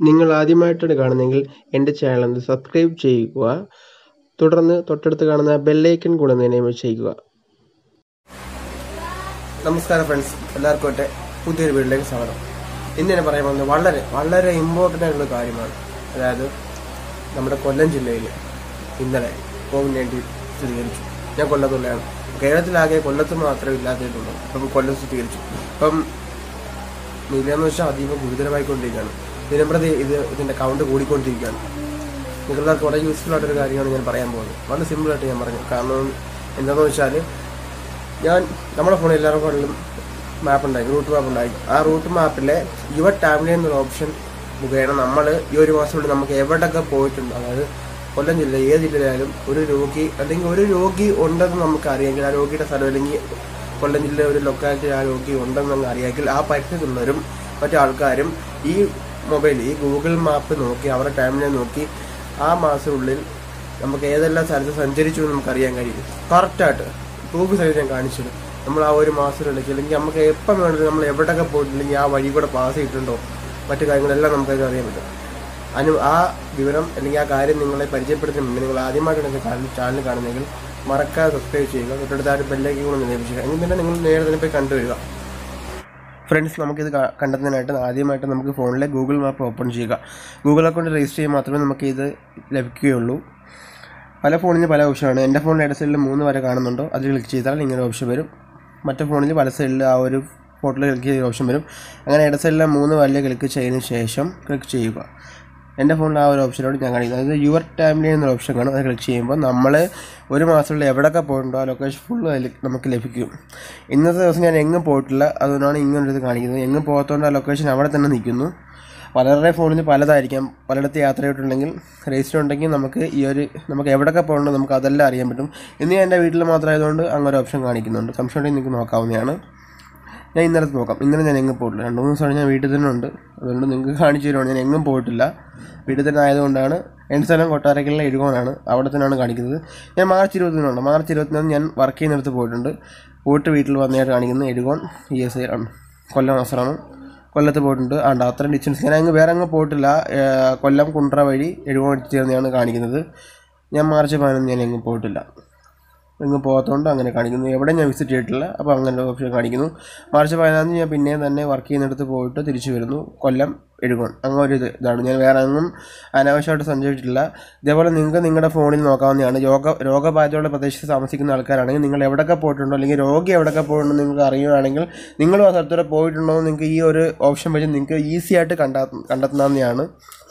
നിങ്ങൾ ആദ്യമായിട്ടാണ് കാണുന്നതെങ്കിൽ എൻ്റെ ചാനൽ ഒന്ന് സബ്സ്ക്രൈബ് ചെയ്യുക തുടർന്ന് തൊട്ടടുത്ത് കാണുന്ന ബെല്ലൈക്കൺ കൂടെ ഒന്ന് എനേബിൾ ചെയ്യുക നമസ്കാരം ഫ്രണ്ട്സ് എല്ലാവർക്കും എൻ്റെ പുതിയൊരു വീട്ടിലേക്ക് സ്വാഗതം ഇന്ന് ഞാൻ പറയാൻ പോകുന്നത് വളരെ വളരെ ഇമ്പോർട്ടൻ്റ് ആയിട്ടുള്ള കാര്യമാണ് അതായത് നമ്മുടെ കൊല്ലം ജില്ലയിൽ ഇന്നലെ കോവിഡ് നയൻറ്റീൻ സ്ഥിരീകരിച്ചു ഞാൻ കൊല്ലത്തുള്ളതാണ് കേരളത്തിലാകെ കൊല്ലത്ത് മാത്രമേ ഇല്ലാത്തതുള്ളൂ അപ്പം കൊല്ലം സ്ഥിരീകരിച്ചു അപ്പം നിലയെന്ന് വെച്ചാൽ അതീവ ഗുരുതരമായിക്കൊണ്ടിരിക്കുകയാണ് ദിനംപ്രതി ഇത് ഇതിൻ്റെ കൗണ്ട് കൂടിക്കൊണ്ടിരിക്കുകയാണ് നിങ്ങളുടെ കുറേ യൂസ്ഫുൾ ആയിട്ടൊരു കാര്യമാണ് ഞാൻ പറയാൻ പോകുന്നത് വളരെ സിമ്പിളായിട്ട് ഞാൻ പറഞ്ഞു കാരണം എന്താണെന്ന് വെച്ചാൽ ഞാൻ നമ്മുടെ ഫോണിൽ എല്ലാവരുടെ ഫോണിലും മാപ്പ് ഉണ്ടായി റൂട്ട് മാപ്പ് ഉണ്ടായി ആ റൂട്ട് മാപ്പിലെ യുവർ ടാബ്ലറ്റ് എന്നൊരു ഓപ്ഷൻ മുഖേന നമ്മൾ ഈ ഒരു മാസം കൊണ്ട് നമുക്ക് എവിടെയൊക്കെ പോയിട്ടുണ്ട് അതായത് കൊല്ലം ജില്ല ഏത് ജില്ലയിലായാലും ഒരു രോഗി അല്ലെങ്കിൽ ഒരു രോഗി ഉണ്ടെന്ന് നമുക്ക് അറിയാമെങ്കിൽ ആ രോഗിയുടെ സ്ഥലം അല്ലെങ്കിൽ കൊല്ലം ജില്ലയിലെ ഒരു ലൊക്കാലിറ്റി ആ രോഗി ഉണ്ടെന്ന് നമുക്ക് അറിയാമെങ്കിൽ ആ പരിസരത്തുള്ളവരും മറ്റു ആൾക്കാരും ഈ മൊബൈൽ ഈ ഗൂഗിൾ മാപ്പ് നോക്കി അവരുടെ ടൈമിനെ നോക്കി ആ മാസത്തിനുള്ളിൽ നമുക്ക് ഏതെല്ലാം സ്ഥലത്ത് സഞ്ചരിച്ചു എന്ന് നമുക്ക് അറിയാൻ കഴിയും കറക്റ്റായിട്ട് പ്രൂഫ് സഹിതം ഞാൻ കാണിച്ചത് നമ്മൾ ആ ഒരു മാസത്തിനുള്ളിൽ അല്ലെങ്കിൽ നമുക്ക് എപ്പം വേണമെങ്കിലും നമ്മൾ എവിടെയൊക്കെ പോയിട്ടില്ലെങ്കിൽ ആ വഴി കൂടെ പാസ് ചെയ്തിട്ടുണ്ടോ മറ്റു കാര്യങ്ങളെല്ലാം നമുക്കത് അറിയാൻ പറ്റും അതിന് ആ വിവരം അല്ലെങ്കിൽ ആ കാര്യം നിങ്ങളെ പരിചയപ്പെടുത്തുന്ന മുന്നേ നിങ്ങൾ ആദ്യമായിട്ടാണ് എൻ്റെ ചാനൽ ചാനൽ കാണുന്നതെങ്കിൽ മറക്കാതെ സബ്സ്ക്രൈബ് ചെയ്യുക തൊട്ടടുത്ത് ആ ഒരു ബെല്ലേക്ക് കൂടെ ഒന്ന് ലഭിക്കുക എങ്കിൽ തന്നെ നിങ്ങൾ നേരെ തന്നെ പോയി കണ്ടുവരിക ഫ്രണ്ട്സ് നമുക്കിത് ക- കണ്ടെത്തുന്നതിനായിട്ട് ആദ്യമായിട്ട് നമുക്ക് ഫോണിലെ ഗൂഗിൾ മാപ്പ് ഓപ്പൺ ചെയ്യുക ഗൂഗിൾ അക്കൗണ്ട് രജിസ്റ്റർ ചെയ്യാൻ മാത്രമേ നമുക്ക് ഇത് ലഭിക്കുകയുള്ളൂ പല ഫോണിന് പല ഓപ്ഷനാണ് എൻ്റെ ഫോണിൽ ഇട സൈഡിൽ മൂന്ന് വരെ കാണുന്നുണ്ടോ അതിൽ ക്ലിക്ക് ചെയ്താൽ ഇങ്ങനെ ഓപ്ഷൻ വരും മറ്റു ഫോണിൽ പല സൈഡിൽ ആ ഒരു ഫോട്ടോയിൽ ക്ലിക്ക് ചെയ്ത ഓപ്ഷൻ വരും അങ്ങനെ ഇട സൈഡിലെ മൂന്ന് വരയിൽ ക്ലിക്ക് ചെയ്തതിന് ശേഷം ക്ലിക്ക് ചെയ്യുക എൻ്റെ ഫോണിൽ ആ ഒരു ഓപ്ഷനോട് ഞാൻ കാണിക്കുന്നത് അതായത് യുവർ ടൈമിലി എന്നൊരു ഓപ്ഷൻ കാണും അത് ക്ലിക്ക് ചെയ്യുമ്പോൾ നമ്മൾ ഒരു മാസത്തിൽ എവിടെയൊക്കെ പോയിട്ടുണ്ടോ ആ ലൊക്കേഷൻ ഫുള്ള് അതിൽ നമുക്ക് ലഭിക്കും ഇന്നത്തെ ദിവസം ഞാൻ എങ്ങും പോയിട്ടില്ല അതുകൊണ്ടാണ് ഇങ്ങനൊരു ഇത് കാണിക്കുന്നത് എങ്ങും പോകാത്തതുകൊണ്ട് ആ ലൊക്കേഷൻ അവിടെ തന്നെ നിൽക്കുന്നു പലരുടെ ഫോണിൽ പലതായിരിക്കാം പലയിടത്ത് യാത്ര ചെയ്തിട്ടുണ്ടെങ്കിൽ രജിസ്റ്റർ ഉണ്ടെങ്കിൽ നമുക്ക് ഈ ഒരു നമുക്ക് എവിടെയൊക്കെ പോകണ്ടോ നമുക്ക് അതെല്ലാം അറിയാൻ പറ്റും ഇന്ന് ഞാൻ എൻ്റെ വീട്ടിൽ മാത്രമായതുകൊണ്ട് അങ്ങനെ ഒരു ഓപ്ഷൻ കാണിക്കുന്നുണ്ട് സംശയം ഉണ്ടെങ്കിൽ നിങ്ങൾക്ക് നോക്കാവുന്നതാണ് ഞാൻ ഇന്നലെ നോക്കാം ഇന്നലെ ഞാൻ എങ്ങും പോയിട്ടില്ല രണ്ട് മൂന്ന് ദിവസമാണ് ഞാൻ വീട്ടിൽ തന്നെ ഉണ്ട് അതുകൊണ്ട് നിങ്ങൾക്ക് കാണിച്ചു തരുവാണ് ഞാൻ എങ്ങും പോയിട്ടില്ല വീട്ടിൽ തന്നെ ആയതുകൊണ്ടാണ് എൻ്റെ സ്ഥലം കൊട്ടാരക്കലിലെ എഴുകോനാണ് അവിടെ തന്നെയാണ് കാണിക്കുന്നത് ഞാൻ മാർച്ച് ഇരുപത്തിനുണ്ട് മാർച്ച് ഇരുപത്തിനൊന്ന് ഞാൻ വർക്ക് ചെയ്യുന്നിടത്ത് പോയിട്ടുണ്ട് പോയിട്ട് വീട്ടിൽ വന്നതായിട്ട് കാണിക്കുന്നത് എഴുകോൺ ഇ എസ് ഐ ആണ് കൊല്ലം അസറാണ് കൊല്ലത്ത് പോയിട്ടുണ്ട് ആണ്ട് അത്രയും ഡിസ്റ്റൻസ് ഞാൻ അങ്ങ് വേറെ അങ്ങ് പോയിട്ടില്ല ഏർ കൊല്ലം കുണ്ട്ര വഴി എഴുകോൺ ചേർന്നെയാണ് കാണിക്കുന്നത് ഞാൻ മാർച്ച് പതിനൊന്ന് ഞാൻ എങ്ങും പോയിട്ടില്ല എങ്ങും പോകാത്തതുകൊണ്ട് അങ്ങനെ കാണിക്കുന്നു എവിടെ ഞാൻ വിസിറ്റ് ചെയ്തിട്ടില്ല അപ്പോൾ അങ്ങനെ ഓപ്ഷൻ കാണിക്കുന്നു മാർച്ച് പതിനാം തീയതി ഞാൻ പിന്നെയും തന്നെ വർക്ക് ചെയ്യുന്നിടത്ത് പോയിട്ട് തിരിച്ചു വരുന്നു കൊല്ലം എഴുകോൺ അങ്ങനെ ഒരു ഇത് ഇതാണ് ഞാൻ വേറെ അങ്ങും അനാവശ്യമായിട്ട് സഞ്ചരിച്ചിട്ടില്ല ഇതേപോലെ നിങ്ങൾക്ക് നിങ്ങളുടെ ഫോണിൽ നോക്കാവുന്നതാണ് രോഗ രോഗബാധയുള്ള പ്രദേശത്ത് താമസിക്കുന്ന ആൾക്കാരാണെങ്കിൽ നിങ്ങൾ എവിടെയൊക്കെ പോയിട്ടുണ്ടോ അല്ലെങ്കിൽ രോഗി എവിടെയൊക്കെ പോയിട്ടുണ്ടോ നിങ്ങൾക്ക് അറിയുകയാണെങ്കിൽ നിങ്ങളും ആ സ്ഥലത്തൂടെ പോയിട്ടുണ്ടോ എന്ന് നിങ്ങൾക്ക് ഈ ഒരു ഓപ്ഷൻ വഴി നിങ്ങൾക്ക് ഈസി ആയിട്ട് കണ്ടാ കണ്ടെത്താവുന്നതാണ്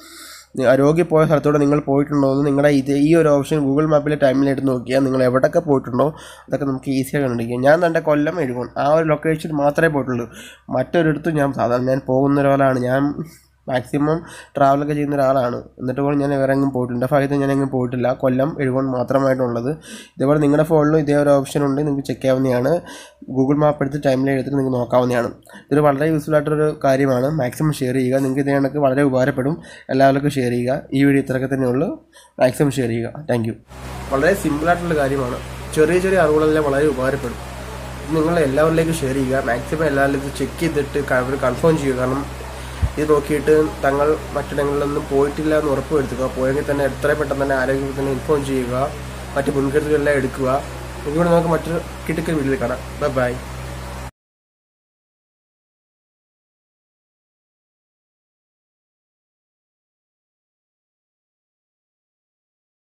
ആ രോഗി പോയ സ്ഥലത്തൂടെ നിങ്ങൾ പോയിട്ടുണ്ടോ എന്ന് നിങ്ങളുടെ ഇത് ഈ ഒരു ഓപ്ഷൻ ഗൂഗിൾ മാപ്പിലെ ടൈമിൽ എടുത്ത് നോക്കിയാൽ നിങ്ങൾ എവിടെയൊക്കെ പോയിട്ടുണ്ടോ അതൊക്കെ നമുക്ക് ഈസിയായി കണ്ടുപിടിക്കാം ഞാൻ എൻ്റെ കൊല്ലം എഴുകും ആ ഒരു ലൊക്കേഷൻ മാത്രമേ പോയിട്ടുള്ളൂ മറ്റൊരിടത്തും ഞാൻ സാധാരണ ഞാൻ പോകുന്ന ഒരാളാണ് ഞാൻ മാക്സിമം ട്രാവലൊക്കെ ചെയ്യുന്ന ഒരാളാണ് എന്നിട്ട് പോലും ഞാൻ വേറെ എങ്ങും പോയിട്ടില്ല എൻ്റെ ഭാഗത്ത് ഞാൻ എങ്ങും പോയിട്ടില്ല കൊല്ലം എഴുകോൺ മാത്രമായിട്ടുള്ളത് ഇതേപോലെ നിങ്ങളുടെ ഫോണിലും ഇതേ ഒരു ഓപ്ഷൻ ഉണ്ട് നിങ്ങൾക്ക് ചെക്ക് ചെയ്യാവുന്നതാണ് ഗൂഗിൾ മാപ്പ് എടുത്ത് ടൈമിൽ എടുത്തിട്ട് നിങ്ങൾക്ക് നോക്കാവുന്നതാണ് ഇതൊരു വളരെ യൂസ്ഫുൾ ആയിട്ടൊരു കാര്യമാണ് മാക്സിമം ഷെയർ ചെയ്യുക നിങ്ങൾക്ക് ഇതേ കണക്ക് വളരെ ഉപകാരപ്പെടും എല്ലാവർക്കും ഷെയർ ചെയ്യുക ഈ വീഡിയോ ഇത്രയൊക്കെ തന്നെ ഉള്ളൂ മാക്സിമം ഷെയർ ചെയ്യുക താങ്ക് യു വളരെ സിമ്പിളായിട്ടുള്ള കാര്യമാണ് ചെറിയ ചെറിയ അറിവുകളെല്ലാം വളരെ ഉപകാരപ്പെടും ഇത് നിങ്ങൾ എല്ലാവരിലേക്കും ഷെയർ ചെയ്യുക മാക്സിമം എല്ലാവരിലും ഇത് ചെക്ക് ചെയ്തിട്ട് അവർ കൺഫേം ചെയ്യുക കാരണം ഇത് നോക്കിയിട്ട് തങ്ങൾ മറ്റിടങ്ങളിലൊന്നും പോയിട്ടില്ല എന്ന് ഉറപ്പ് വരുത്തുക പോയെങ്കിൽ തന്നെ എത്രയും പെട്ടെന്ന് തന്നെ ആരോഗ്യത്തിൽ തന്നെ ഇൻഫോം ചെയ്യുക മറ്റ് മുൻകരുതലെല്ലാം എടുക്കുക ഇവിടെ നമുക്ക് മറ്റൊരു കിട്ടുക്കൽ വീട്ടിൽ കാണാം ബൈ ബൈ